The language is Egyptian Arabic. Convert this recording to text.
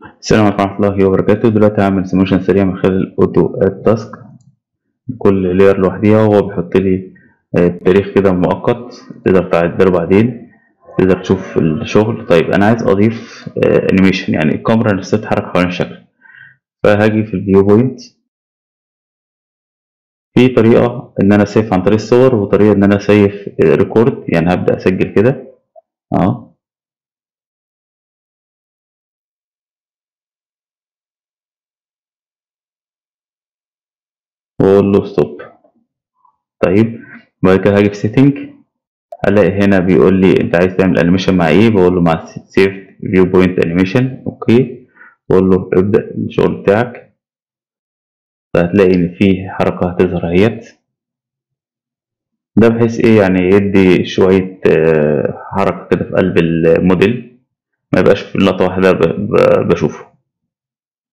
السلام عليكم ورحمة الله وبركاته دلوقتي هعمل سيموشن سريع من خلال الاوتو اد تاسك كل لير لوحديها وهو بيحط لي آه، تاريخ كده مؤقت تقدر تعدله بعدين تقدر تشوف الشغل طيب انا عايز اضيف انيميشن يعني الكاميرا نفسها تتحرك حوالين الشكل فهاجي في الفيو بوينت في طريقة ان انا سيف عن طريق الصور وطريقة ان انا سيف ريكورد يعني هبدأ اسجل كده اه واقول له ستوب طيب بعد كده هاجي في سيتنج الاقي هنا بيقول لي انت عايز تعمل انيميشن مع ايه بقول له مع سيف فيو بوينت انيميشن اوكي بقول له ابدا الشغل بتاعك فهتلاقي ان في حركه هتظهر اهيت ده بحيث ايه يعني يدي شويه آه، حركه كده في قلب الموديل ما يبقاش في لقطه واحده ب- ب- بشوفه